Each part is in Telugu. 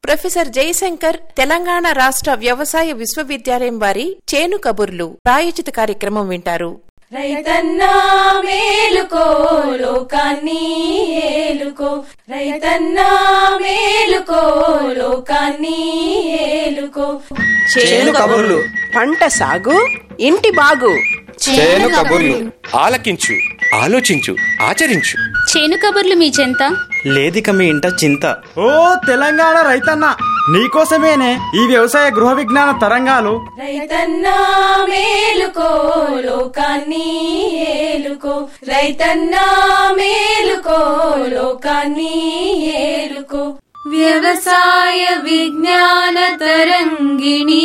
ప్రొఫెసర్ జయశంకర్ తెలంగాణ రాష్ట్ర వ్యవసాయ విశ్వవిద్యాలయం వారి చేను కబుర్లు ప్రాయోజిత కార్యక్రమం వింటారు రైతన్నా మేలుకో లోకాన్ని ఏలుకో రైతన్నా మేలుకో లోకాన్ని ఏలుకో చేను కబుర్లు పంట సాగు ఇంటి బాగు చేను కబుర్లు ఆలకించు ఆలోచించు ఆచరించు చేను కబుర్లు మీ చెంత లేదిక మీ ఇంట చింత ఓ తెలంగాణ రైతన్న నీకోసమేనే ఈ వ్యవసాయ గృహ విజ్ఞాన తరంగాలు రైతన్నా మేలుకో లోకాన్ని ఏలుకో రైతన్నా మేలుకో లోకాన్ని ఏలుకో వ్యవసాయ విజ్ఞాన తరంగిణి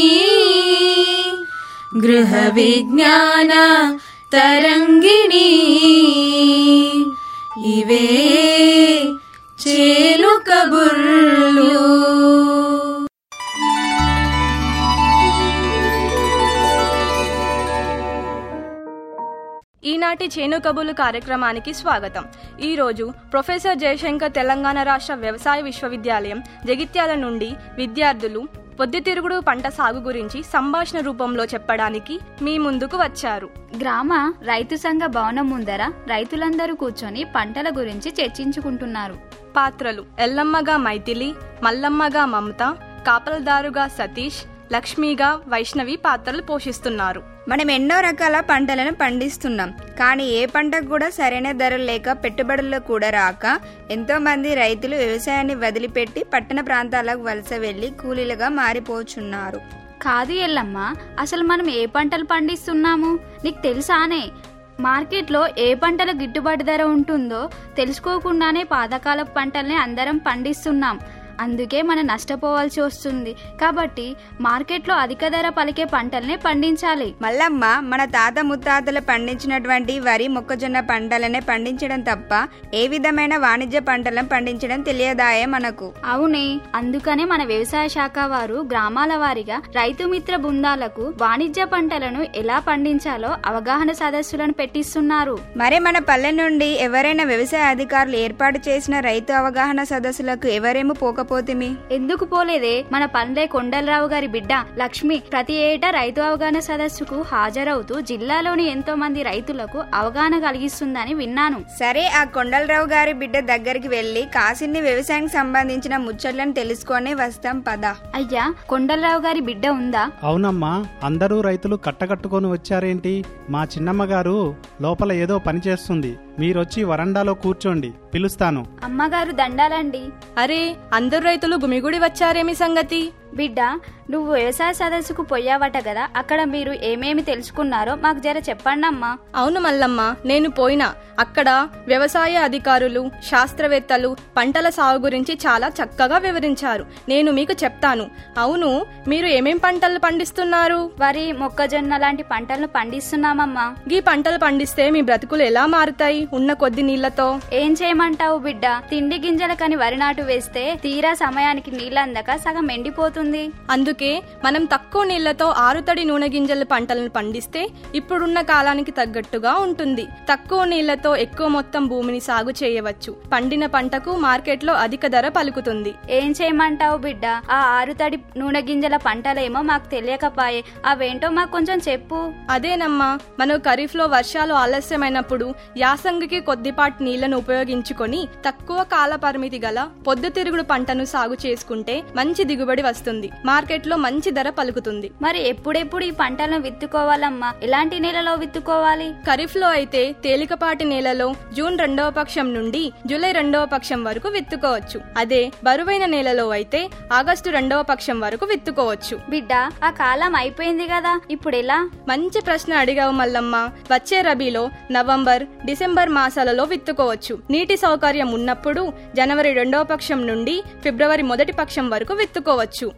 గృహ విజ్ఞాన తరంగిణి ఇవే చేలు కబుర్లు ఈనాటి చేను కబుర్లు కార్యక్రమానికి స్వాగతం ఈరోజు ప్రొఫెసర్ జయశంకర్ తెలంగాణ రాష్ట్ర వ్యవసాయ విశ్వవిద్యాలయం జగిత్యాల నుండి విద్యార్థులు పొద్దుతిరుగుడు పంట సాగు గురించి సంభాషణ రూపంలో చెప్పడానికి మీ ముందుకు వచ్చారు గ్రామ రైతు సంఘ భవనం ముందర రైతులందరూ కూర్చొని పంటల గురించి చర్చించుకుంటున్నారు పాత్రలు ఎల్లమ్మగా మైథిలి మల్లమ్మగా మమత కాపలదారుగా సతీష్ లక్ష్మిగా వైష్ణవి పాత్రలు పోషిస్తున్నారు మనం ఎన్నో రకాల పంటలను పండిస్తున్నాం కానీ ఏ పంటకు కూడా సరైన ధరలు లేక పెట్టుబడులు కూడా రాక ఎంతో మంది రైతులు వ్యవసాయాన్ని వదిలిపెట్టి పట్టణ ప్రాంతాలకు వలస వెళ్లి కూలీలుగా మారిపోచున్నారు కాదు ఎల్లమ్మ అసలు మనం ఏ పంటలు పండిస్తున్నాము నీకు తెలుసానే మార్కెట్లో ఏ పంటల గిట్టుబాటు ధర ఉంటుందో తెలుసుకోకుండానే పాతకాలపు పంటల్ని అందరం పండిస్తున్నాం అందుకే మనం నష్టపోవాల్సి వస్తుంది కాబట్టి మార్కెట్లో అధిక ధర పలికే పంటల్ని పండించాలి మల్లమ్మ మన తాత ముత్తాతలు పండించినటువంటి వరి మొక్కజొన్న పంటలనే పండించడం తప్ప ఏ విధమైన వాణిజ్య పంటలను పండించడం తెలియదాయే మనకు అవునే అందుకనే మన వ్యవసాయ శాఖ వారు గ్రామాల వారీగా రైతు మిత్ర బృందాలకు వాణిజ్య పంటలను ఎలా పండించాలో అవగాహన సదస్సులను పెట్టిస్తున్నారు మరి మన పల్లె నుండి ఎవరైనా వ్యవసాయ అధికారులు ఏర్పాటు చేసిన రైతు అవగాహన సదస్సులకు ఎవరేమో పోకపోతిమి ఎందుకు పోలేదే మన పండ్లే కొండలరావు గారి బిడ్డ లక్ష్మి ప్రతి ఏటా రైతు అవగాహన సదస్సుకు హాజరవుతూ జిల్లాలోని ఎంతో మంది రైతులకు అవగాహన కలిగిస్తుందని విన్నాను సరే ఆ కొండలరావు గారి బిడ్డ దగ్గరికి వెళ్లి కాసిన్ని వ్యవసాయానికి సంబంధించిన ముచ్చట్లను తెలుసుకొని వస్తాం పద అయ్యా కొండలరావు గారి బిడ్డ ఉందా అవునమ్మా అందరూ రైతులు కట్టకట్టుకొని వచ్చారేంటి మా చిన్నమ్మ గారు లోపల ఏదో పని చేస్తుంది మీరొచ్చి వరండాలో కూర్చోండి పిలుస్తాను అమ్మగారు దండాలండి అరే అందరు రైతులు గుమిగుడి వచ్చారేమి సంగతి బిడ్డ నువ్వు వ్యవసాయ సదస్సుకు పోయావట కదా అక్కడ మీరు ఏమేమి తెలుసుకున్నారో మాకు జర చెప్పండమ్మా అవును మల్లమ్మ నేను పోయినా అక్కడ వ్యవసాయ అధికారులు శాస్త్రవేత్తలు పంటల సాగు గురించి చాలా చక్కగా వివరించారు నేను మీకు చెప్తాను అవును మీరు ఏమేం పంటలు పండిస్తున్నారు వరి మొక్కజొన్న లాంటి పంటలను పండిస్తున్నామమ్మా ఈ పంటలు పండిస్తే మీ బ్రతుకులు ఎలా మారుతాయి ఉన్న కొద్ది నీళ్లతో ఏం చేయమంటావు బిడ్డ తిండి గింజలకని వరి నాటు వేస్తే తీరా సమయానికి నీళ్ళందక సగం ఎండిపోతుంది అందుకే మనం తక్కువ నీళ్లతో ఆరుతడి నూనె గింజల పంటలను పండిస్తే ఇప్పుడున్న కాలానికి తగ్గట్టుగా ఉంటుంది తక్కువ నీళ్లతో ఎక్కువ మొత్తం భూమిని సాగు చేయవచ్చు పండిన పంటకు మార్కెట్లో అధిక ధర పలుకుతుంది ఏం చేయమంటావు బిడ్డ ఆ ఆరుతడి నూనె గింజల పంటలేమో మాకు తెలియకపాయే అవేంటో మాకు కొంచెం చెప్పు అదేనమ్మా మనం ఖరీఫ్ లో వర్షాలు ఆలస్యమైనప్పుడు యాసంగికి కొద్దిపాటి నీళ్లను ఉపయోగించుకొని తక్కువ కాల పరిమితి గల పొద్దుతిరుగుడు పంటను సాగు చేసుకుంటే మంచి దిగుబడి వస్తుంది మార్కెట్లో మంచి ధర పలుకుతుంది మరి ఎప్పుడెప్పుడు ఈ పంటలను విత్తుకోవాలమ్మా ఎలాంటి నేలలో విత్తుకోవాలి ఖరీఫ్ లో అయితే తేలికపాటి నేలలో జూన్ రెండవ పక్షం నుండి జూలై రెండవ పక్షం వరకు విత్తుకోవచ్చు అదే బరువైన నేలలో అయితే ఆగస్టు రెండవ పక్షం వరకు విత్తుకోవచ్చు బిడ్డ ఆ కాలం అయిపోయింది కదా ఇప్పుడు ఎలా మంచి ప్రశ్న అడిగావు మల్లమ్మ వచ్చే రబీలో నవంబర్ డిసెంబర్ మాసాలలో విత్తుకోవచ్చు నీటి సౌకర్యం ఉన్నప్పుడు జనవరి రెండవ పక్షం నుండి ఫిబ్రవరి మొదటి పక్షం వరకు విత్తుకోవచ్చు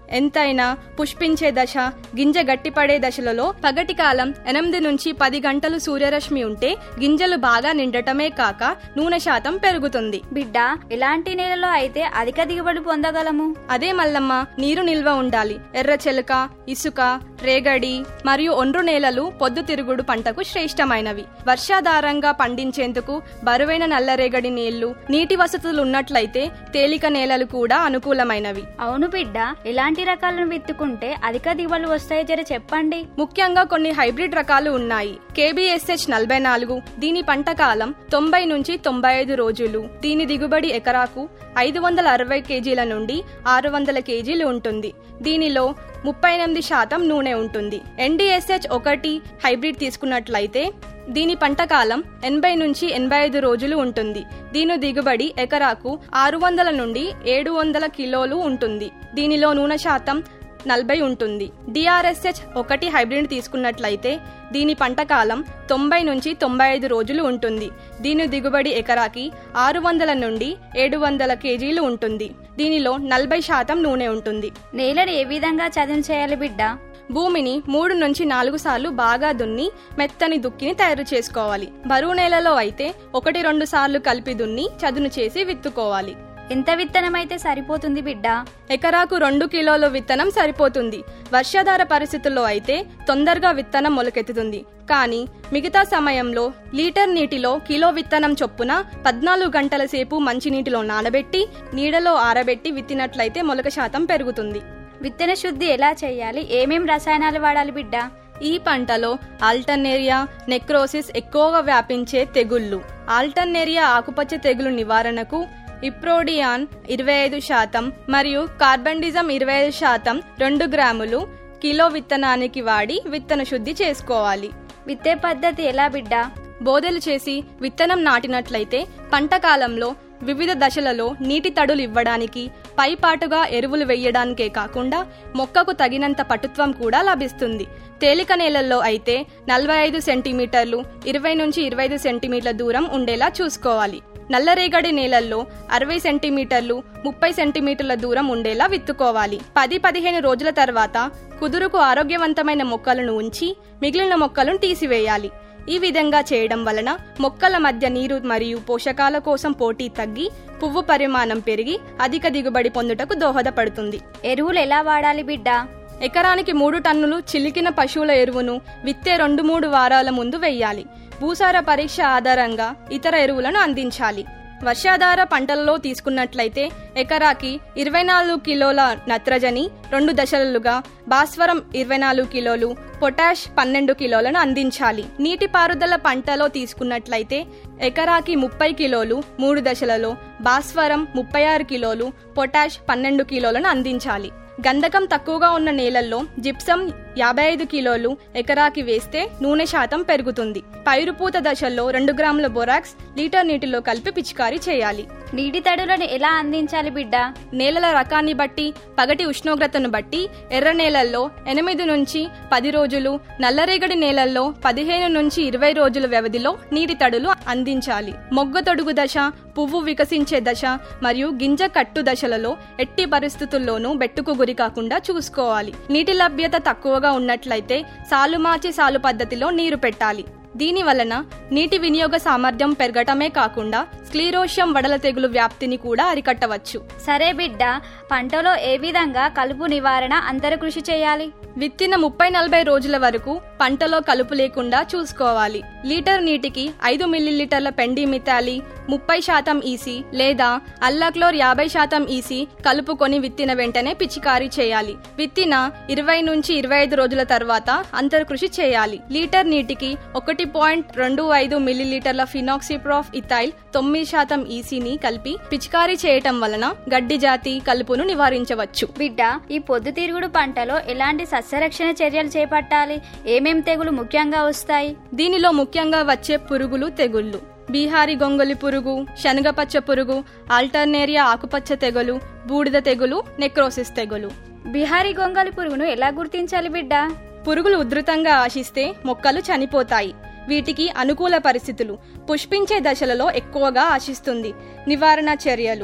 ఎంతైనా పుష్పించే దశ గింజ గట్టిపడే దశలలో పగటి కాలం ఎనిమిది నుంచి పది గంటలు సూర్యరశ్మి ఉంటే గింజలు బాగా నిండటమే కాక నూనె శాతం పెరుగుతుంది బిడ్డ ఎలాంటి నేలలో అయితే అధిక దిగుబడి పొందగలము అదే మల్లమ్మ నీరు నిల్వ ఉండాలి ఎర్ర చెలుక ఇసుక రేగడి మరియు ఒండ్రు నేలలు పొద్దుతిరుగుడు పంటకు శ్రేష్టమైనవి వర్షాధారంగా పండించేందుకు బరువైన నల్లరేగడి నీళ్లు నీటి వసతులు ఉన్నట్లయితే తేలిక నేలలు కూడా అనుకూలమైనవి అవును బిడ్డ ఎలాంటి రకాలను విత్తుకుంటే అధిక దిగుబడులు వస్తాయో జర చెప్పండి ముఖ్యంగా కొన్ని హైబ్రిడ్ రకాలు ఉన్నాయి కేబిఎస్హెచ్ నలభై నాలుగు దీని పంట కాలం తొంభై నుంచి తొంభై ఐదు రోజులు దీని దిగుబడి ఎకరాకు ఐదు వందల అరవై కేజీల నుండి ఆరు వందల కేజీలు ఉంటుంది దీనిలో ముప్పై ఎనిమిది శాతం నూనె ఉంటుంది ఎన్డిఎస్హెచ్ ఒకటి హైబ్రిడ్ తీసుకున్నట్లయితే దీని పంట కాలం ఎనభై నుంచి ఎనభై ఐదు రోజులు ఉంటుంది దీని దిగుబడి ఎకరాకు ఆరు వందల నుండి ఏడు వందల కిలోలు ఉంటుంది దీనిలో నూనె శాతం నలభై ఉంటుంది డిఆర్ఎస్హెచ్ ఒకటి హైబ్రిడ్ తీసుకున్నట్లయితే దీని పంట కాలం తొంభై నుంచి తొంభై ఐదు రోజులు ఉంటుంది దీని దిగుబడి ఎకరాకి ఆరు వందల నుండి ఏడు వందల కేజీలు ఉంటుంది దీనిలో నలభై శాతం నూనె ఉంటుంది నేలను ఏ విధంగా చదును చేయాలి బిడ్డ భూమిని మూడు నుంచి నాలుగు సార్లు బాగా దున్ని మెత్తని దుక్కిని తయారు చేసుకోవాలి బరువు నేలలో అయితే ఒకటి రెండు సార్లు కలిపి దున్ని చదును చేసి విత్తుకోవాలి ఎంత విత్తనం అయితే సరిపోతుంది బిడ్డ ఎకరాకు రెండు కిలోల విత్తనం సరిపోతుంది వర్షాధార పరిస్థితుల్లో అయితే తొందరగా విత్తనం మొలకెత్తుతుంది కానీ మిగతా సమయంలో లీటర్ నీటిలో కిలో విత్తనం చొప్పున పద్నాలుగు గంటల సేపు మంచినీటిలో నానబెట్టి నీడలో ఆరబెట్టి విత్తినట్లయితే మొలక శాతం పెరుగుతుంది విత్తన శుద్ధి ఎలా చేయాలి ఏమేం రసాయనాలు వాడాలి బిడ్డ ఈ పంటలో ఆల్టర్నేరియా నెక్రోసిస్ ఎక్కువగా వ్యాపించే తెగుళ్లు ఆల్టర్నేరియా ఆకుపచ్చ తెగులు నివారణకు ఇప్రోడియాన్ ఇరవై ఐదు శాతం మరియు కార్బండిజం ఇరవై ఐదు శాతం రెండు గ్రాములు కిలో విత్తనానికి వాడి విత్తన శుద్ధి చేసుకోవాలి విత్తే పద్ధతి ఎలా బిడ్డ బోదెలు చేసి విత్తనం నాటినట్లయితే పంట కాలంలో వివిధ దశలలో నీటి తడులు ఇవ్వడానికి పైపాటుగా ఎరువులు వేయడానికే కాకుండా మొక్కకు తగినంత పటుత్వం కూడా లభిస్తుంది తేలిక నేలల్లో అయితే నలభై ఐదు సెంటీమీటర్లు ఇరవై నుంచి ఇరవై ఐదు సెంటీమీటర్ల దూరం ఉండేలా చూసుకోవాలి నల్లరేగడి నేలల్లో అరవై సెంటీమీటర్లు ముప్పై సెంటీమీటర్ల దూరం ఉండేలా విత్తుకోవాలి పది పదిహేను రోజుల తర్వాత కుదురుకు ఆరోగ్యవంతమైన మొక్కలను ఉంచి మిగిలిన మొక్కలను తీసివేయాలి ఈ విధంగా చేయడం వలన మొక్కల మధ్య నీరు మరియు పోషకాల కోసం పోటీ తగ్గి పువ్వు పరిమాణం పెరిగి అధిక దిగుబడి పొందుటకు దోహదపడుతుంది ఎరువులు ఎలా వాడాలి బిడ్డ ఎకరానికి మూడు టన్నులు చిలికిన పశువుల ఎరువును విత్తే రెండు మూడు వారాల ముందు వెయ్యాలి భూసార పరీక్ష ఆధారంగా ఇతర ఎరువులను అందించాలి వర్షాధార పంటలలో తీసుకున్నట్లయితే ఎకరాకి ఇరవై నాలుగు కిలోల నత్రజని రెండు దశలుగా భాస్వరం ఇరవై నాలుగు కిలోలు పొటాష్ పన్నెండు కిలోలను అందించాలి నీటిపారుదల పంటలో తీసుకున్నట్లయితే ఎకరాకి ముప్పై కిలోలు మూడు దశలలో భాస్వరం ముప్పై ఆరు కిలోలు పొటాష్ పన్నెండు కిలోలను అందించాలి గంధకం తక్కువగా ఉన్న నేలల్లో జిప్సం యాభై ఐదు కిలోలు ఎకరాకి వేస్తే నూనె శాతం పెరుగుతుంది పైరుపూత దశల్లో రెండు గ్రాముల బొరాక్స్ లీటర్ నీటిలో కలిపి పిచికారీ చేయాలి నీటి తడులను ఎలా అందించాలి బిడ్డ నేలల రకాన్ని బట్టి పగటి ఉష్ణోగ్రతను బట్టి ఎర్ర నేలల్లో ఎనిమిది నుంచి పది రోజులు నల్లరేగడి నేలల్లో పదిహేను నుంచి ఇరవై రోజుల వ్యవధిలో నీటి తడులు అందించాలి మొగ్గ తొడుగు దశ పువ్వు వికసించే దశ మరియు గింజ కట్టు దశలలో ఎట్టి పరిస్థితుల్లోనూ బెట్టుకు గురి కాకుండా చూసుకోవాలి నీటి లభ్యత తక్కువగా ఉన్నట్లయితే సాలు మార్చి సాలు పద్ధతిలో నీరు పెట్టాలి దీని వలన నీటి వినియోగ సామర్థ్యం పెరగటమే కాకుండా స్క్లీరోషియం వడల తెగులు వ్యాప్తిని కూడా అరికట్టవచ్చు సరే బిడ్డ పంటలో ఏ విధంగా కలుపు నివారణ అంతర కృషి చేయాలి విత్తిన ముప్పై నలభై రోజుల వరకు పంటలో కలుపు లేకుండా చూసుకోవాలి లీటర్ నీటికి ఐదు మిల్లీలీటర్ల పెండి మితాలి ముప్పై శాతం ఈసీ లేదా అల్లాక్లోర్ యాభై శాతం ఈసీ కలుపుకొని విత్తిన వెంటనే పిచికారీ చేయాలి విత్తిన ఇరవై నుంచి ఇరవై ఐదు రోజుల తర్వాత అంతర కృషి చేయాలి లీటర్ నీటికి ఒకటి పాయింట్ రెండు ఐదు మిల్లీలీటర్ల ఫినాక్సిప్రాఫ్ ఇథైల్ తొమ్మిది శాతం ఈసీని కలిపి పిచికారీ చేయటం వలన గడ్డి జాతి కలుపును నివారించవచ్చు బిడ్డ ఈ పొద్దుతిరుగుడు పంటలో ఎలాంటి సస్యరక్షణ చర్యలు చేపట్టాలి ఏమేం తెగులు ముఖ్యంగా వస్తాయి దీనిలో ముఖ్యంగా వచ్చే పురుగులు తెగుళ్ళు బీహారీ గొంగలి పురుగు శనగపచ్చ పురుగు ఆల్టర్నేరియా ఆకుపచ్చ తెగులు బూడిద తెగులు నెక్రోసిస్ తెగులు బిహారీ గొంగలి పురుగును ఎలా గుర్తించాలి బిడ్డ పురుగులు ఉధృతంగా ఆశిస్తే మొక్కలు చనిపోతాయి వీటికి అనుకూల పరిస్థితులు పుష్పించే దశలలో ఎక్కువగా ఆశిస్తుంది నివారణ చర్యలు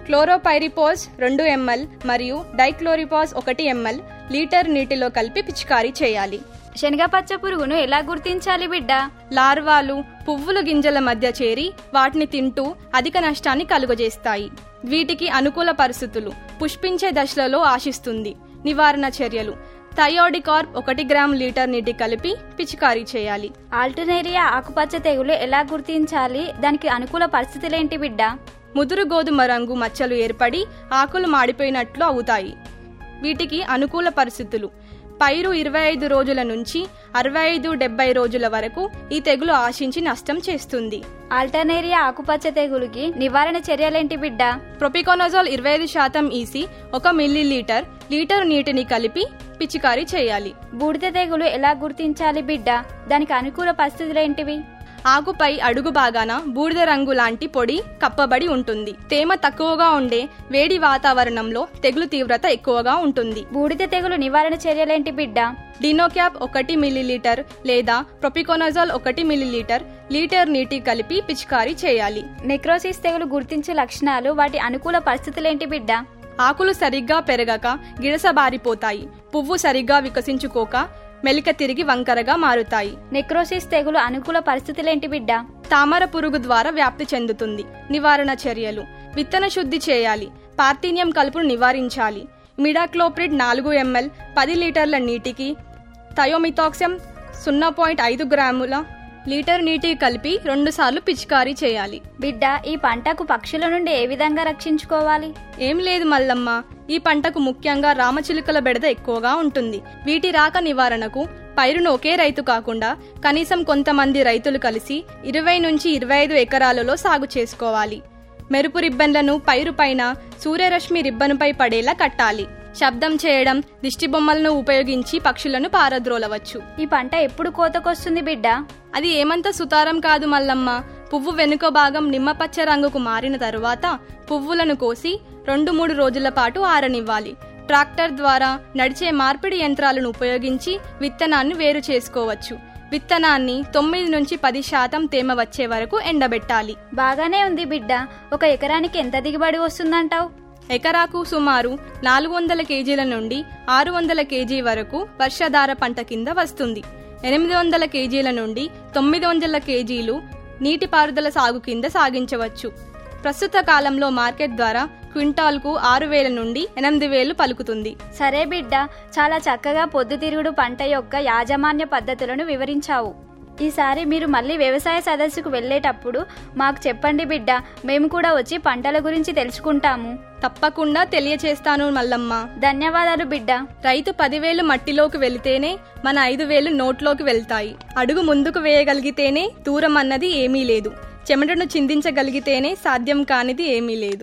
క్లోరోపైరిపోజ్ రెండు ఎంఎల్ మరియు డైక్లోరిపాజ్ ఒకటి ఎంఎల్ లీటర్ నీటిలో కలిపి పిచికారీ చేయాలి శనగ పచ్చ పురుగును ఎలా గుర్తించాలి బిడ్డ లార్వాలు పువ్వుల గింజల మధ్య చేరి వాటిని తింటూ అధిక నష్టాన్ని కలుగజేస్తాయి వీటికి అనుకూల పరిస్థితులు పుష్పించే దశలలో ఆశిస్తుంది నివారణ చర్యలు థయోడికార్ప్ ఒకటి గ్రామ్ లీటర్ నీటి కలిపి పిచికారీ చేయాలి ఆల్టర్నేరియా ఆకుపచ్చ తెగులు ఎలా గుర్తించాలి దానికి అనుకూల పరిస్థితులేంటి బిడ్డ ముదురు గోధుమ రంగు మచ్చలు ఏర్పడి ఆకులు మాడిపోయినట్లు అవుతాయి వీటికి అనుకూల పరిస్థితులు పైరు ఇరవై ఐదు రోజుల నుంచి అరవై ఐదు డెబ్బై రోజుల వరకు ఈ తెగులు ఆశించి నష్టం చేస్తుంది ఆల్టర్నేరియా ఆకుపచ్చ తెగులుకి నివారణ చర్యలేంటి బిడ్డ ప్రొపికోనజోల్ ఇరవై ఐదు శాతం ఈసి ఒక మిల్లీ లీటర్ లీటర్ నీటిని కలిపి పిచికారీ చేయాలి బూడిద తెగులు ఎలా గుర్తించాలి బిడ్డ దానికి అనుకూల పరిస్థితులేంటివి ఆకుపై అడుగు భాగాన బూడిద రంగు లాంటి పొడి కప్పబడి ఉంటుంది తేమ తక్కువగా ఉండే వేడి వాతావరణంలో తెగులు తీవ్రత ఎక్కువగా ఉంటుంది బూడిద తెగులు నివారణ చర్యలేంటి బిడ్డ డినోక్యాప్ ఒకటి మిల్లీలీటర్ లేదా ప్రొపికోనజాల్ ఒకటి మిల్లీలీటర్ లీటర్ నీటి కలిపి పిచికారీ చేయాలి నెక్రోసిస్ తెగులు గుర్తించే లక్షణాలు వాటి అనుకూల పరిస్థితులేంటి బిడ్డ ఆకులు సరిగ్గా పెరగక గిడసబారిపోతాయి పువ్వు సరిగ్గా వికసించుకోక మెలిక తిరిగి వంకరగా మారుతాయి నెక్రోసిస్ తెగులు అనుకూల పరిస్థితులేంటి బిడ్డ తామర పురుగు ద్వారా వ్యాప్తి చెందుతుంది నివారణ చర్యలు విత్తన శుద్ధి చేయాలి పార్థీనియం కలుపును నివారించాలి మిడాక్లోప్రిడ్ నాలుగు ఎంఎల్ పది లీటర్ల నీటికి థయోమిథాక్సియం సున్నా పాయింట్ ఐదు గ్రాముల లీటర్ నీటికి కలిపి రెండుసార్లు పిచికారీ చేయాలి బిడ్డ ఈ పంటకు పక్షుల నుండి ఏ విధంగా రక్షించుకోవాలి ఏం లేదు మల్లమ్మ ఈ పంటకు ముఖ్యంగా రామచిలుకల బెడద ఎక్కువగా ఉంటుంది వీటి రాక నివారణకు పైరును ఒకే రైతు కాకుండా కనీసం కొంతమంది రైతులు కలిసి ఇరవై నుంచి ఇరవై ఐదు ఎకరాలలో సాగు చేసుకోవాలి మెరుపు రిబ్బన్లను పైరు పైన సూర్యరశ్మి రిబ్బనుపై పడేలా కట్టాలి శబ్దం చేయడం దిష్టి బొమ్మలను ఉపయోగించి పక్షులను పారద్రోలవచ్చు ఈ పంట ఎప్పుడు కోతకొస్తుంది బిడ్డ అది ఏమంత సుతారం కాదు మల్లమ్మ పువ్వు వెనుక భాగం నిమ్మపచ్చ రంగుకు మారిన తరువాత పువ్వులను కోసి రెండు మూడు రోజుల పాటు ఆరనివ్వాలి ట్రాక్టర్ ద్వారా నడిచే మార్పిడి యంత్రాలను ఉపయోగించి విత్తనాన్ని వేరు చేసుకోవచ్చు విత్తనాన్ని తొమ్మిది నుంచి పది శాతం తేమ వచ్చే వరకు ఎండబెట్టాలి బాగానే ఉంది బిడ్డ ఒక ఎకరానికి ఎంత దిగుబడి వస్తుందంటావు ఎకరాకు సుమారు నాలుగు వందల కేజీల నుండి ఆరు వందల కేజీ వరకు వర్షాధార పంట కింద వస్తుంది ఎనిమిది వందల కేజీల నుండి తొమ్మిది వందల కేజీలు నీటిపారుదల సాగు కింద సాగించవచ్చు ప్రస్తుత కాలంలో మార్కెట్ ద్వారా క్వింటాల్కు ఆరు వేల నుండి ఎనిమిది వేలు పలుకుతుంది సరే బిడ్డ చాలా చక్కగా పొద్దుతిరుగుడు పంట యొక్క యాజమాన్య పద్ధతులను వివరించావు ఈసారి మీరు మళ్ళీ వ్యవసాయ సదస్సుకు వెళ్ళేటప్పుడు మాకు చెప్పండి బిడ్డ మేము కూడా వచ్చి పంటల గురించి తెలుసుకుంటాము తప్పకుండా తెలియచేస్తాను మల్లమ్మ ధన్యవాదాలు బిడ్డ రైతు పదివేలు మట్టిలోకి వెళితేనే మన ఐదు వేలు నోట్లోకి వెళ్తాయి అడుగు ముందుకు వేయగలిగితేనే దూరం అన్నది ఏమీ లేదు చెమటను చిందించగలిగితేనే సాధ్యం కానిది ఏమీ లేదు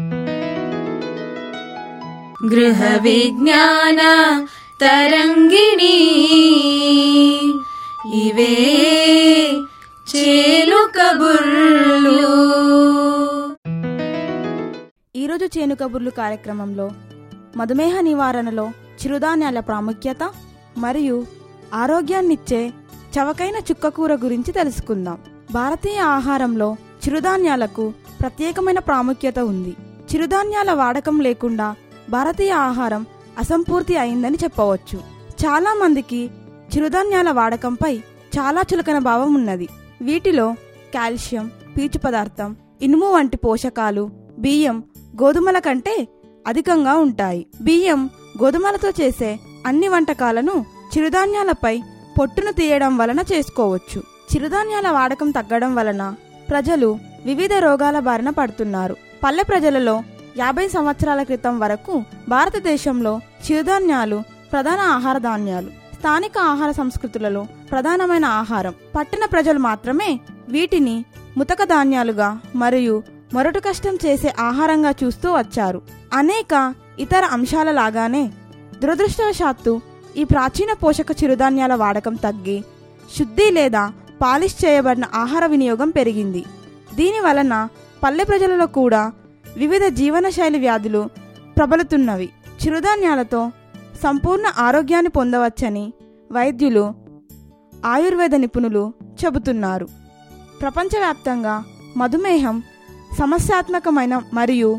గృహ విజ్ఞాన తరంగిణి ఇవే చేలు కబుర్లు ఈరోజు చేను కబుర్లు కార్యక్రమంలో మధుమేహ నివారణలో చిరుధాన్యాల ప్రాముఖ్యత మరియు ఆరోగ్యాన్నిచ్చే చవకైన చుక్కకూర గురించి తెలుసుకుందాం భారతీయ ఆహారంలో చిరుధాన్యాలకు ప్రత్యేకమైన ప్రాముఖ్యత ఉంది చిరుధాన్యాల వాడకం లేకుండా భారతీయ ఆహారం అసంపూర్తి అయిందని చెప్పవచ్చు చాలా మందికి చిరుధాన్యాల వాడకంపై చాలా చులకన భావం ఉన్నది వీటిలో కాల్షియం పీచు పదార్థం ఇనుము వంటి పోషకాలు బియ్యం గోధుమల కంటే అధికంగా ఉంటాయి బియ్యం గోధుమలతో చేసే అన్ని వంటకాలను చిరుధాన్యాలపై పొట్టును తీయడం వలన చేసుకోవచ్చు చిరుధాన్యాల వాడకం తగ్గడం వలన ప్రజలు వివిధ రోగాల బారిన పడుతున్నారు పల్లె ప్రజలలో యాభై సంవత్సరాల క్రితం వరకు భారతదేశంలో చిరుధాన్యాలు ప్రధాన ఆహార ధాన్యాలు స్థానిక ఆహార సంస్కృతులలో ప్రధానమైన ఆహారం పట్టణ ప్రజలు మాత్రమే వీటిని ముతక ధాన్యాలుగా మరియు మొరటు కష్టం చేసే ఆహారంగా చూస్తూ వచ్చారు అనేక ఇతర అంశాల లాగానే దురదృష్టవశాత్తు ఈ ప్రాచీన పోషక చిరుధాన్యాల వాడకం తగ్గి శుద్ధి లేదా పాలిష్ చేయబడిన ఆహార వినియోగం పెరిగింది దీని వలన పల్లె ప్రజలలో కూడా వివిధ జీవనశైలి వ్యాధులు ప్రబలుతున్నవి చిరుధాన్యాలతో సంపూర్ణ ఆరోగ్యాన్ని పొందవచ్చని వైద్యులు ఆయుర్వేద నిపుణులు చెబుతున్నారు ప్రపంచవ్యాప్తంగా మధుమేహం సమస్యాత్మకమైన మరియు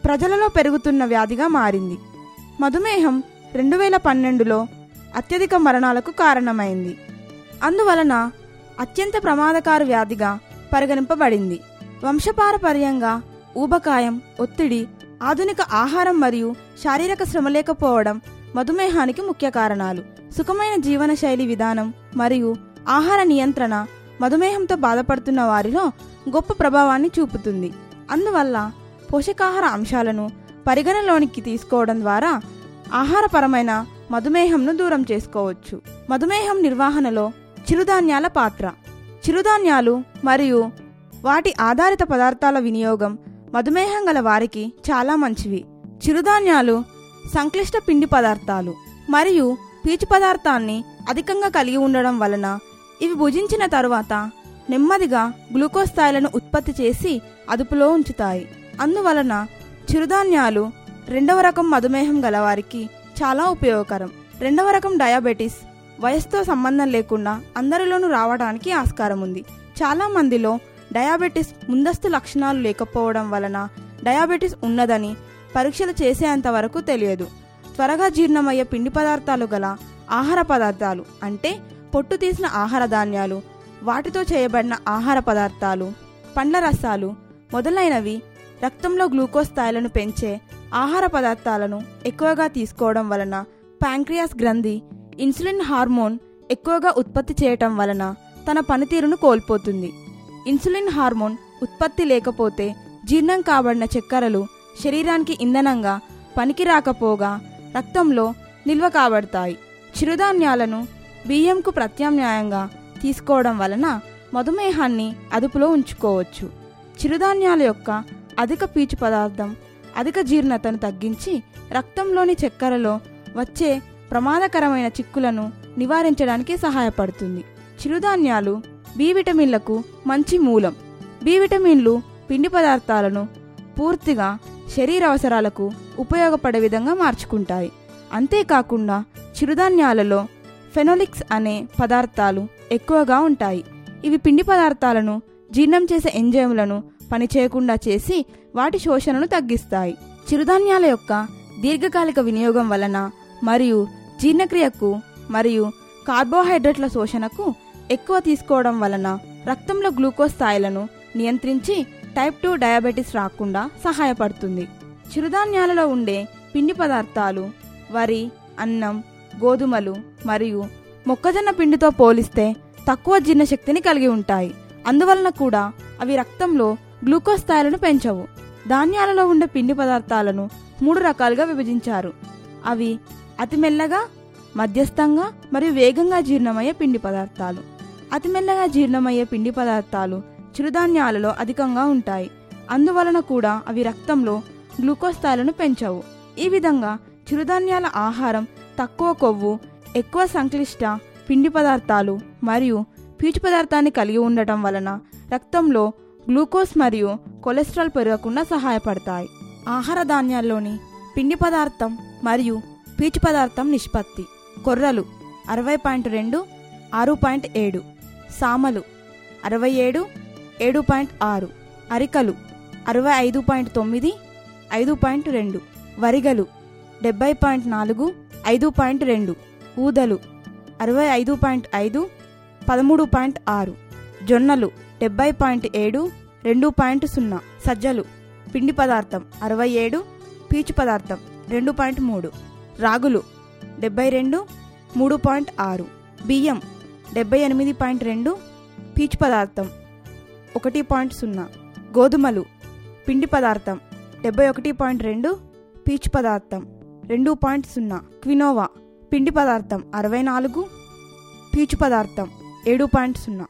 ప్రజలలో పెరుగుతున్న వ్యాధిగా మారింది మధుమేహం రెండు వేల పన్నెండులో అత్యధిక మరణాలకు కారణమైంది అందువలన అత్యంత ప్రమాదకార వ్యాధిగా పరిగణింపబడింది వంశపారపర్యంగా ఊబకాయం ఒత్తిడి ఆధునిక ఆహారం మరియు శారీరక శ్రమ లేకపోవడం మధుమేహానికి ముఖ్య కారణాలు సుఖమైన జీవనశైలి విధానం మరియు ఆహార నియంత్రణ మధుమేహంతో బాధపడుతున్న వారిలో గొప్ప ప్రభావాన్ని చూపుతుంది అందువల్ల పోషకాహార అంశాలను పరిగణలోనికి తీసుకోవడం ద్వారా ఆహారపరమైన మధుమేహంను దూరం చేసుకోవచ్చు మధుమేహం నిర్వహణలో చిరుధాన్యాల పాత్ర చిరుధాన్యాలు మరియు వాటి ఆధారిత పదార్థాల వినియోగం మధుమేహం గల వారికి చాలా మంచివి చిరుధాన్యాలు సంక్లిష్ట పిండి పదార్థాలు మరియు పీచు పదార్థాన్ని అధికంగా కలిగి ఉండడం వలన ఇవి భుజించిన తరువాత నెమ్మదిగా గ్లూకోజ్ స్థాయిలను ఉత్పత్తి చేసి అదుపులో ఉంచుతాయి అందువలన చిరుధాన్యాలు రెండవ రకం మధుమేహం గలవారికి చాలా ఉపయోగకరం రెండవ రకం డయాబెటీస్ వయసుతో సంబంధం లేకుండా అందరిలోనూ రావడానికి ఆస్కారం ఉంది చాలా మందిలో డయాబెటీస్ ముందస్తు లక్షణాలు లేకపోవడం వలన డయాబెటీస్ ఉన్నదని పరీక్షలు చేసేంత వరకు తెలియదు త్వరగా జీర్ణమయ్యే పిండి పదార్థాలు గల ఆహార పదార్థాలు అంటే పొట్టు తీసిన ఆహార ధాన్యాలు వాటితో చేయబడిన ఆహార పదార్థాలు పండ్ల రసాలు మొదలైనవి రక్తంలో గ్లూకోజ్ స్థాయిలను పెంచే ఆహార పదార్థాలను ఎక్కువగా తీసుకోవడం వలన ప్యాంక్రియాస్ గ్రంథి ఇన్సులిన్ హార్మోన్ ఎక్కువగా ఉత్పత్తి చేయటం వలన తన పనితీరును కోల్పోతుంది ఇన్సులిన్ హార్మోన్ ఉత్పత్తి లేకపోతే జీర్ణం కాబడిన చక్కెరలు శరీరానికి ఇంధనంగా పనికి రాకపోగా రక్తంలో నిల్వ కాబడతాయి చిరుధాన్యాలను బియ్యంకు ప్రత్యామ్నాయంగా తీసుకోవడం వలన మధుమేహాన్ని అదుపులో ఉంచుకోవచ్చు చిరుధాన్యాల యొక్క అధిక పీచు పదార్థం అధిక జీర్ణతను తగ్గించి రక్తంలోని చక్కెరలో వచ్చే ప్రమాదకరమైన చిక్కులను నివారించడానికి సహాయపడుతుంది చిరుధాన్యాలు బి విటమిన్లకు మంచి మూలం బి విటమిన్లు పిండి పదార్థాలను పూర్తిగా శరీర అవసరాలకు ఉపయోగపడే విధంగా మార్చుకుంటాయి అంతేకాకుండా చిరుధాన్యాలలో ఫెనోలిక్స్ అనే పదార్థాలు ఎక్కువగా ఉంటాయి ఇవి పిండి పదార్థాలను జీర్ణం చేసే ఎంజైములను పనిచేయకుండా చేసి వాటి శోషణను తగ్గిస్తాయి చిరుధాన్యాల యొక్క దీర్ఘకాలిక వినియోగం వలన మరియు జీర్ణక్రియకు మరియు కార్బోహైడ్రేట్ల శోషణకు ఎక్కువ తీసుకోవడం వలన రక్తంలో గ్లూకోజ్ స్థాయిలను నియంత్రించి టైప్ టూ డయాబెటీస్ రాకుండా సహాయపడుతుంది చిరుధాన్యాలలో ఉండే పిండి పదార్థాలు వరి అన్నం గోధుమలు మరియు మొక్కజొన్న పిండితో పోలిస్తే తక్కువ జీర్ణశక్తిని కలిగి ఉంటాయి అందువలన కూడా అవి రక్తంలో గ్లూకోజ్ స్థాయిలను పెంచవు ధాన్యాలలో ఉండే పిండి పదార్థాలను మూడు రకాలుగా విభజించారు అవి అతి మెల్లగా మధ్యస్థంగా మరియు వేగంగా జీర్ణమయ్యే పిండి పదార్థాలు అతి మెల్లగా జీర్ణమయ్యే పిండి పదార్థాలు చిరుధాన్యాలలో అధికంగా ఉంటాయి అందువలన కూడా అవి రక్తంలో గ్లూకోజ్ స్థాయిలను పెంచవు ఈ విధంగా చిరుధాన్యాల ఆహారం తక్కువ కొవ్వు ఎక్కువ సంక్లిష్ట పిండి పదార్థాలు మరియు పీచు పదార్థాన్ని కలిగి ఉండటం వలన రక్తంలో గ్లూకోజ్ మరియు కొలెస్ట్రాల్ పెరగకుండా సహాయపడతాయి ఆహార ధాన్యాల్లోని పిండి పదార్థం మరియు పీచు పదార్థం నిష్పత్తి కొర్రలు అరవై పాయింట్ రెండు ఆరు పాయింట్ ఏడు సామలు అరవై ఏడు ఏడు పాయింట్ ఆరు అరికలు అరవై ఐదు పాయింట్ తొమ్మిది ఐదు పాయింట్ రెండు వరిగలు డెబ్బై పాయింట్ నాలుగు ఐదు పాయింట్ రెండు ఊదలు అరవై ఐదు పాయింట్ ఐదు పదమూడు పాయింట్ ఆరు జొన్నలు డెబ్బై పాయింట్ ఏడు రెండు పాయింట్ సున్నా సజ్జలు పిండి పదార్థం అరవై ఏడు పీచు పదార్థం రెండు పాయింట్ మూడు రాగులు డెబ్బై రెండు మూడు పాయింట్ ఆరు బియ్యం డెబ్బై ఎనిమిది పాయింట్ రెండు పీచు పదార్థం ఒకటి పాయింట్ సున్నా గోధుమలు పిండి పదార్థం డెబ్బై ఒకటి పాయింట్ రెండు పీచు పదార్థం రెండు పాయింట్ సున్నా క్వినోవా పిండి పదార్థం అరవై నాలుగు పీచు పదార్థం ఏడు పాయింట్ సున్నా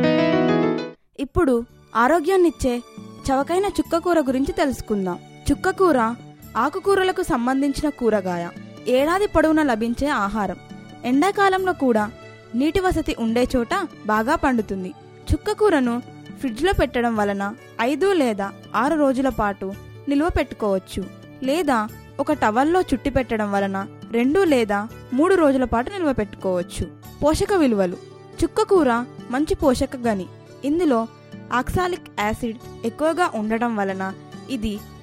ఇప్పుడు ఆరోగ్యాన్నిచ్చే చవకైన చుక్కకూర గురించి తెలుసుకుందాం చుక్కకూర ఆకుకూరలకు సంబంధించిన కూరగాయ ఏడాది పొడవునా లభించే ఆహారం ఎండాకాలంలో కూడా నీటి వసతి ఉండే చోట బాగా పండుతుంది చుక్కకూరను ఫ్రిడ్జ్లో పెట్టడం వలన ఐదు లేదా ఆరు రోజుల పాటు నిల్వ పెట్టుకోవచ్చు లేదా ఒక టవల్లో చుట్టి పెట్టడం వలన రెండు లేదా మూడు రోజుల పాటు నిల్వ పెట్టుకోవచ్చు పోషక విలువలు చుక్కకూర మంచి పోషక గని ఇందులో ఆక్సాలిక్ యాసిడ్ ఎక్కువగా ఉండటం వలన ఇది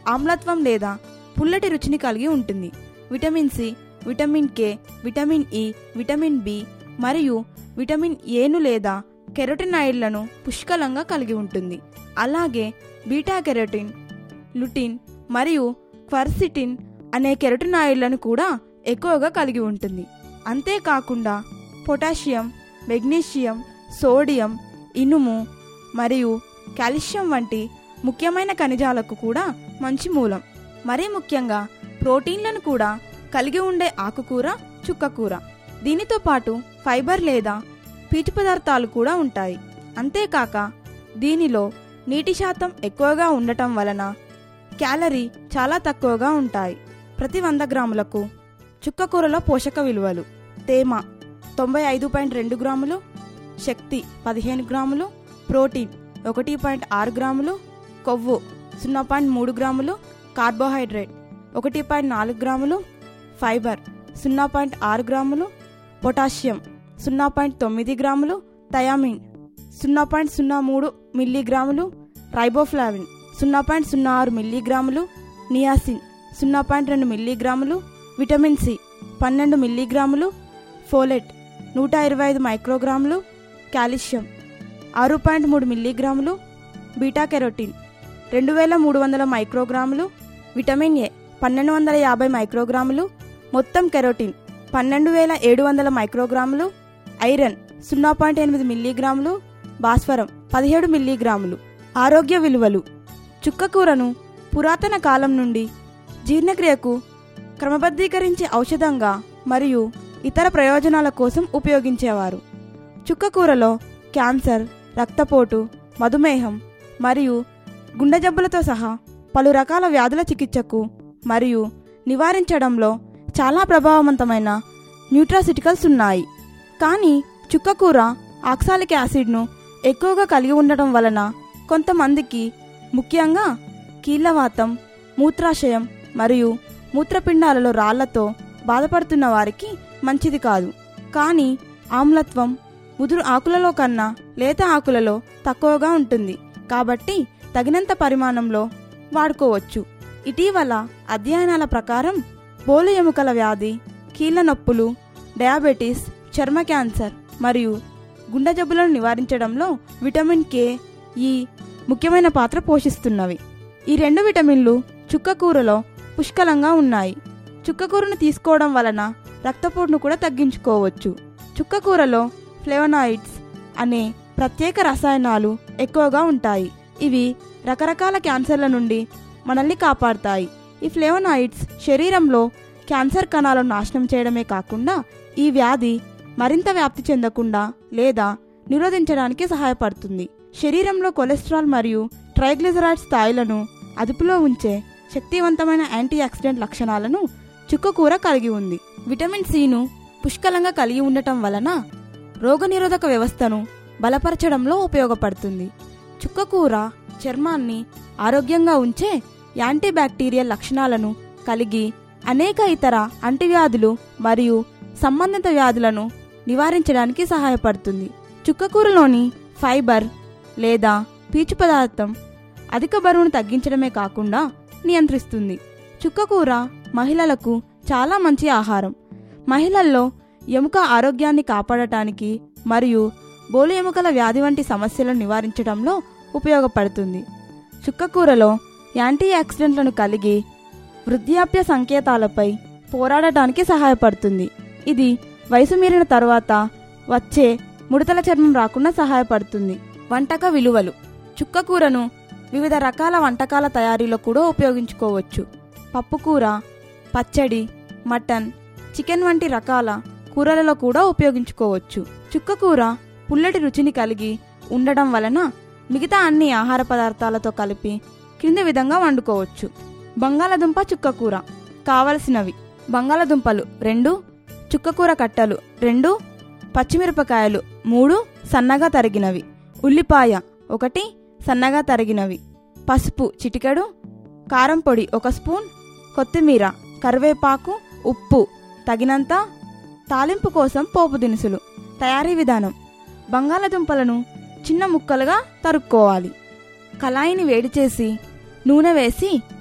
ఆమ్లత్వం లేదా పుల్లటి రుచిని కలిగి ఉంటుంది vitamin C vitamin K vitamin E vitamin B మరియు విటమిన్ ఏను లేదా కెరోటినాయిడ్లను పుష్కలంగా కలిగి ఉంటుంది అలాగే బీటా కెరోటిన్ లుటిన్ మరియు క్వర్సిటిన్ అనే కెరోటినాయిడ్లను కూడా ఎక్కువగా కలిగి ఉంటుంది అంతేకాకుండా పొటాషియం మెగ్నీషియం సోడియం ఇనుము మరియు కాల్షియం వంటి ముఖ్యమైన ఖనిజాలకు కూడా మంచి మూలం మరీ ముఖ్యంగా ప్రోటీన్లను కూడా కలిగి ఉండే ఆకుకూర చుక్కకూర దీనితో పాటు ఫైబర్ లేదా పీచు పదార్థాలు కూడా ఉంటాయి అంతేకాక దీనిలో నీటి శాతం ఎక్కువగా ఉండటం వలన క్యాలరీ చాలా తక్కువగా ఉంటాయి ప్రతి వంద గ్రాములకు చుక్కకూరలో పోషక విలువలు తేమ తొంభై ఐదు పాయింట్ రెండు గ్రాములు శక్తి పదిహేను గ్రాములు ప్రోటీన్ ఒకటి పాయింట్ ఆరు గ్రాములు కొవ్వు సున్నా పాయింట్ మూడు గ్రాములు కార్బోహైడ్రేట్ ఒకటి పాయింట్ నాలుగు గ్రాములు ఫైబర్ సున్నా పాయింట్ ఆరు గ్రాములు పొటాషియం సున్నా పాయింట్ తొమ్మిది గ్రాములు థయామిన్ సున్నా పాయింట్ సున్నా మూడు మిల్లీగ్రాములు రైబోఫ్లావిన్ సున్నా పాయింట్ సున్నా ఆరు మిల్లీగ్రాములు నియాసిన్ సున్నా పాయింట్ రెండు మిల్లీగ్రాములు విటమిన్ సి పన్నెండు మిల్లీగ్రాములు ఫోలెట్ నూట ఇరవై ఐదు మైక్రోగ్రాములు కాల్షియం ఆరు పాయింట్ మూడు మిల్లీగ్రాములు బీటా కెరోటిన్ రెండు వేల మూడు వందల మైక్రోగ్రాములు విటమిన్ ఏ పన్నెండు వందల యాభై మైక్రోగ్రాములు మొత్తం కెరోటిన్ పన్నెండు వేల ఏడు వందల మైక్రోగ్రాములు ఐరన్ సున్నా పాయింట్ ఎనిమిది మిల్లీగ్రాములు భాస్వరం పదిహేడు మిల్లీగ్రాములు ఆరోగ్య విలువలు చుక్కకూరను పురాతన కాలం నుండి జీర్ణక్రియకు క్రమబద్ధీకరించే ఔషధంగా మరియు ఇతర ప్రయోజనాల కోసం ఉపయోగించేవారు చుక్కకూరలో క్యాన్సర్ రక్తపోటు మధుమేహం మరియు గుండె జబ్బులతో సహా పలు రకాల వ్యాధుల చికిత్సకు మరియు నివారించడంలో చాలా ప్రభావవంతమైన న్యూట్రాసిటికల్స్ ఉన్నాయి కానీ చుక్కకూర ఆక్సాలిక్ యాసిడ్ను ఎక్కువగా కలిగి ఉండటం వలన కొంతమందికి ముఖ్యంగా కీళ్ళవాతం మూత్రాశయం మరియు మూత్రపిండాలలో రాళ్లతో బాధపడుతున్న వారికి మంచిది కాదు కానీ ఆమ్లత్వం ముదురు ఆకులలో కన్నా లేత ఆకులలో తక్కువగా ఉంటుంది కాబట్టి తగినంత పరిమాణంలో వాడుకోవచ్చు ఇటీవల అధ్యయనాల ప్రకారం బోలు ఎముకల వ్యాధి కీళ్ళ నొప్పులు డయాబెటీస్ చర్మ క్యాన్సర్ మరియు గుండె జబ్బులను నివారించడంలో విటమిన్ కే ఈ ముఖ్యమైన పాత్ర పోషిస్తున్నవి ఈ రెండు విటమిన్లు చుక్కకూరలో పుష్కలంగా ఉన్నాయి చుక్కకూరను తీసుకోవడం వలన రక్తపోటును కూడా తగ్గించుకోవచ్చు చుక్కకూరలో ఫ్లేవనాయిడ్స్ అనే ప్రత్యేక రసాయనాలు ఎక్కువగా ఉంటాయి ఇవి రకరకాల క్యాన్సర్ల నుండి మనల్ని కాపాడుతాయి ఈ ఫ్లేవనాయిడ్స్ శరీరంలో క్యాన్సర్ కణాలను నాశనం చేయడమే కాకుండా ఈ వ్యాధి మరింత వ్యాప్తి చెందకుండా లేదా నిరోధించడానికి సహాయపడుతుంది శరీరంలో కొలెస్ట్రాల్ మరియు ట్రైగ్లిజరైడ్ స్థాయిలను అదుపులో ఉంచే శక్తివంతమైన యాంటీ ఆక్సిడెంట్ లక్షణాలను చుక్కకూర కలిగి ఉంది విటమిన్ సిను పుష్కలంగా కలిగి ఉండటం వలన రోగనిరోధక వ్యవస్థను బలపరచడంలో ఉపయోగపడుతుంది చుక్కకూర చర్మాన్ని ఆరోగ్యంగా ఉంచే యాంటీ బ్యాక్టీరియల్ లక్షణాలను కలిగి అనేక ఇతర అంటువ్యాధులు మరియు సంబంధిత వ్యాధులను నివారించడానికి సహాయపడుతుంది చుక్కకూరలోని ఫైబర్ లేదా పీచు పదార్థం అధిక బరువును తగ్గించడమే కాకుండా నియంత్రిస్తుంది చుక్కకూర మహిళలకు చాలా మంచి ఆహారం మహిళల్లో ఎముక ఆరోగ్యాన్ని కాపాడటానికి మరియు బోలు ఎముకల వ్యాధి వంటి సమస్యలను నివారించడంలో ఉపయోగపడుతుంది చుక్కకూరలో యాంటీ ఆక్సిడెంట్లను కలిగి వృద్ధాప్య సంకేతాలపై పోరాడటానికి సహాయపడుతుంది ఇది వయసు మీరిన తరువాత వచ్చే ముడతల చర్మం రాకుండా సహాయపడుతుంది వంటక విలువలు చుక్కకూరను వివిధ రకాల వంటకాల తయారీలో కూడా ఉపయోగించుకోవచ్చు పప్పుకూర పచ్చడి మటన్ చికెన్ వంటి రకాల కూరలలో కూడా ఉపయోగించుకోవచ్చు చుక్కకూర పుల్లటి రుచిని కలిగి ఉండడం వలన మిగతా అన్ని ఆహార పదార్థాలతో కలిపి క్రింది విధంగా వండుకోవచ్చు బంగాళదుంప చుక్కకూర కావలసినవి బంగాళదుంపలు రెండు చుక్కకూర కట్టలు రెండు పచ్చిమిరపకాయలు మూడు సన్నగా తరిగినవి ఉల్లిపాయ ఒకటి సన్నగా తరిగినవి పసుపు చిటికెడు కారం పొడి ఒక స్పూన్ కొత్తిమీర కరివేపాకు ఉప్పు తగినంత తాలింపు కోసం పోపు దినుసులు తయారీ విధానం బంగాళదుంపలను చిన్న ముక్కలుగా తరుక్కోవాలి కళాయిని వేడి చేసి నూనె వేసి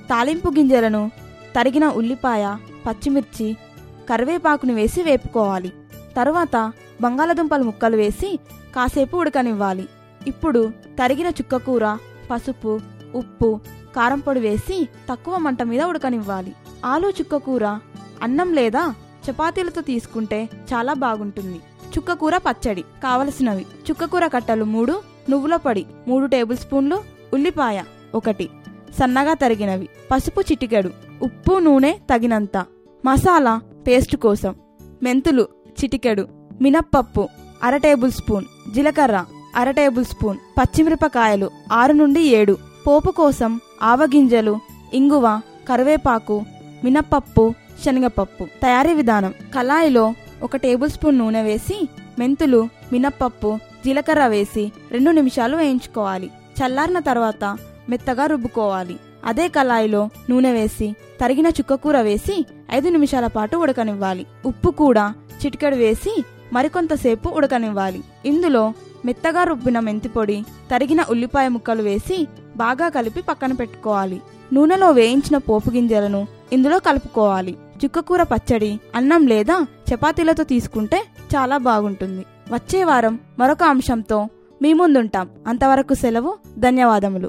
తాలింపు గింజలను తరిగిన ఉల్లిపాయ పచ్చిమిర్చి కరివేపాకును వేసి వేపుకోవాలి తరువాత బంగాళదుంపల ముక్కలు వేసి కాసేపు ఉడకనివ్వాలి ఇప్పుడు తరిగిన చుక్కకూర పసుపు ఉప్పు కారం పొడి వేసి తక్కువ మంట మీద ఉడకనివ్వాలి ఆలు చుక్కకూర అన్నం లేదా చపాతీలతో తీసుకుంటే చాలా బాగుంటుంది చుక్కకూర పచ్చడి కావలసినవి చుక్కకూర కట్టలు మూడు నువ్వుల పొడి మూడు టేబుల్ స్పూన్లు ఉల్లిపాయ ఒకటి సన్నగా తరిగినవి పసుపు చిటికెడు ఉప్పు నూనె తగినంత మసాలా పేస్ట్ కోసం మెంతులు చిటికెడు మినప్పప్పు అర టేబుల్ స్పూన్ జీలకర్ర అర టేబుల్ స్పూన్ పచ్చిమిరపకాయలు ఆరు నుండి ఏడు పోపు కోసం ఆవగింజలు ఇంగువ కరివేపాకు మినప్పప్పు శనగపప్పు తయారీ విధానం కళాయిలో ఒక టేబుల్ స్పూన్ నూనె వేసి మెంతులు మినప్పప్పు జీలకర్ర వేసి రెండు నిమిషాలు వేయించుకోవాలి చల్లారిన తర్వాత మెత్తగా రుబ్బుకోవాలి అదే కళాయిలో నూనె వేసి తరిగిన చుక్కకూర వేసి ఐదు నిమిషాల పాటు ఉడకనివ్వాలి ఉప్పు కూడా చిటికెడు వేసి మరికొంతసేపు ఉడకనివ్వాలి ఇందులో మెత్తగా రుబ్బిన మెంతిపొడి తరిగిన ఉల్లిపాయ ముక్కలు వేసి బాగా కలిపి పక్కన పెట్టుకోవాలి నూనెలో వేయించిన పోపు గింజలను ఇందులో కలుపుకోవాలి చుక్కకూర పచ్చడి అన్నం లేదా చపాతీలతో తీసుకుంటే చాలా బాగుంటుంది వచ్చే వారం మరొక అంశంతో మీ ముందుంటాం అంతవరకు సెలవు ధన్యవాదములు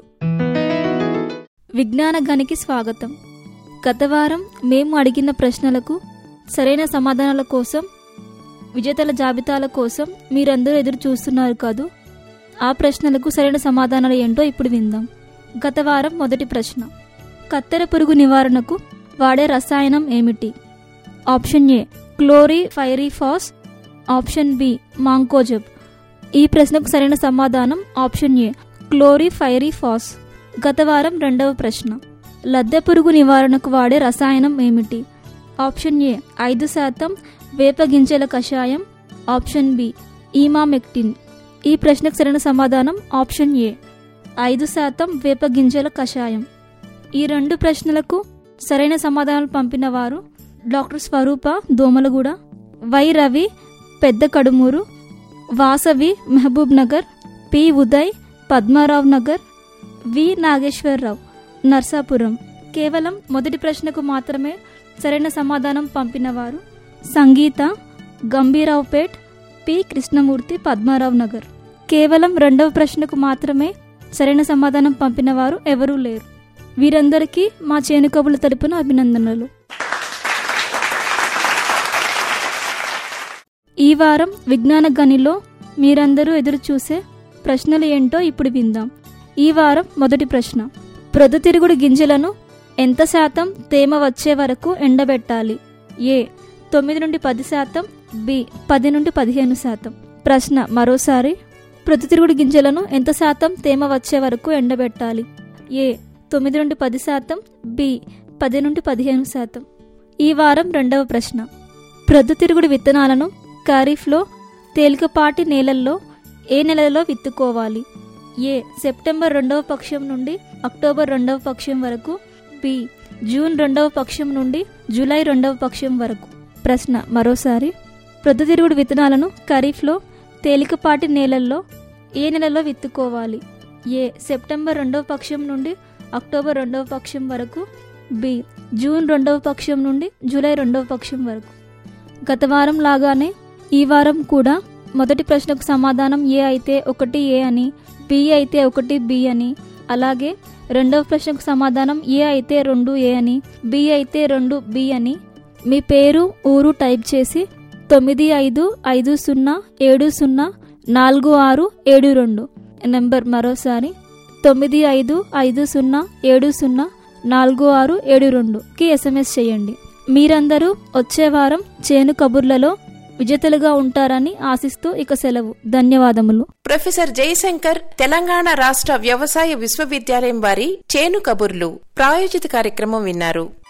విజ్ఞాన గనికి స్వాగతం గత వారం మేము అడిగిన ప్రశ్నలకు సరైన సమాధానాల కోసం విజేతల జాబితాల కోసం మీరందరూ ఎదురు చూస్తున్నారు కాదు ఆ ప్రశ్నలకు సరైన సమాధానాలు ఏంటో ఇప్పుడు విందాం గత వారం మొదటి ప్రశ్న కత్తెర పురుగు నివారణకు వాడే రసాయనం ఏమిటి option A chlorpyrifos option B mancozeb ఈ ప్రశ్నకు సరైన సమాధానం ఆప్షన్ ఏ క్లోరీ ఫైరీఫాస్ గత వారం రెండవ ప్రశ్న లద్దె పురుగు నివారణకు వాడే రసాయనం ఏమిటి ఆప్షన్ ఏ ఐదు శాతం వేప గింజల కషాయం ఆప్షన్ బి ఈమామెక్టిన్ ఈ ప్రశ్నకు సరైన సమాధానం ఆప్షన్ ఏ ఐదు శాతం వేప గింజల కషాయం ఈ రెండు ప్రశ్నలకు సరైన సమాధానాలు పంపిన వారు doctor Swarupa Domalguda Y Ravi Pedda Kadumuru Vasavi Mahabubnagar P Uday Padmarao Nagar V Nageswararao Narsapuram కేవలం మొదటి ప్రశ్నకు మాత్రమే సరైన సమాధానం పంపినవారు సంగీత గంభీరావుపేట్ పి కృష్ణమూర్తి పద్మారావు నగర్ కేవలం రెండవ ప్రశ్నకు మాత్రమే సరైన సమాధానం పంపినవారు ఎవరూ లేరు వీరందరికీ మా చేనుకబుల తరపున అభినందనలు ఈ వారం విజ్ఞాన గనిలో మీరందరూ ఎదురు చూసే ప్రశ్నలు ఏంటో ఇప్పుడు విందాం ఈ వారం మొదటి ప్రశ్న ప్రొద్దుతిరుగుడు గింజలను ఎంత శాతం తేమ వచ్చే వరకు ఎండబెట్టాలి ఏ తొమ్మిది నుండి పది శాతం బి పది నుండి పదిహేను శాతం ప్రశ్న మరోసారి ప్రొద్దుతిరుగుడు గింజలను ఎంత శాతం తేమ వచ్చే వరకు ఎండబెట్టాలి ఏ తొమ్మిది నుండి పది శాతం బి పది నుండి పదిహేను శాతం ఈ వారం రెండవ ప్రశ్న ప్రొద్దుతిరుగుడు విత్తనాలను ఖరీఫ్లో తేలికపాటి నేలల్లో ఏ నెలలో విత్తుకోవాలి ఏ సెప్టెంబర్ రెండవ పక్షం నుండి అక్టోబర్ రెండవ పక్షం వరకు బి జూన్ రెండవ పక్షం నుండి జూలై రెండవ పక్షం వరకు ప్రశ్న మరోసారి ప్రొద్దుతిరుగుడు విత్తనాలను ఖరీఫ్లో తేలికపాటి నేలల్లో ఏ నెలలో విత్తుకోవాలి ఏ సెప్టెంబర్ రెండవ పక్షం నుండి అక్టోబర్ రెండవ పక్షం వరకు బి జూన్ రెండవ పక్షం నుండి జూలై రెండవ పక్షం వరకు గత వారం లాగానే ఈ వారం కూడా మొదటి ప్రశ్నకు సమాధానం ఏ అయితే ఒకటి ఏ అని బి అయితే ఒకటి బి అని అలాగే రెండవ ప్రశ్నకు సమాధానం ఏ అయితే రెండు ఏ అని బి అయితే రెండు బి అని మీ పేరు ఊరు టైప్ చేసి తొమ్మిది ఐదు ఐదు సున్నా ఏడు సున్నా నాలుగు ఆరు ఏడు రెండు నెంబర్ మరోసారి తొమ్మిది ఐదు ఐదు సున్నా ఏడు సున్నా నాలుగు ఆరు ఏడు రెండుకి ఎస్ఎంఎస్ చేయండి మీరందరూ వచ్చే వారం చేను కబుర్లలో విజేతలుగా ఉంటారని ఆశిస్తూ ఇక సెలవు ధన్యవాదములు ప్రొఫెసర్ జయశంకర్ తెలంగాణ రాష్ట్ర వ్యవసాయ విశ్వవిద్యాలయం వారి చేను కబుర్లు ప్రాయోజిత కార్యక్రమం విన్నారు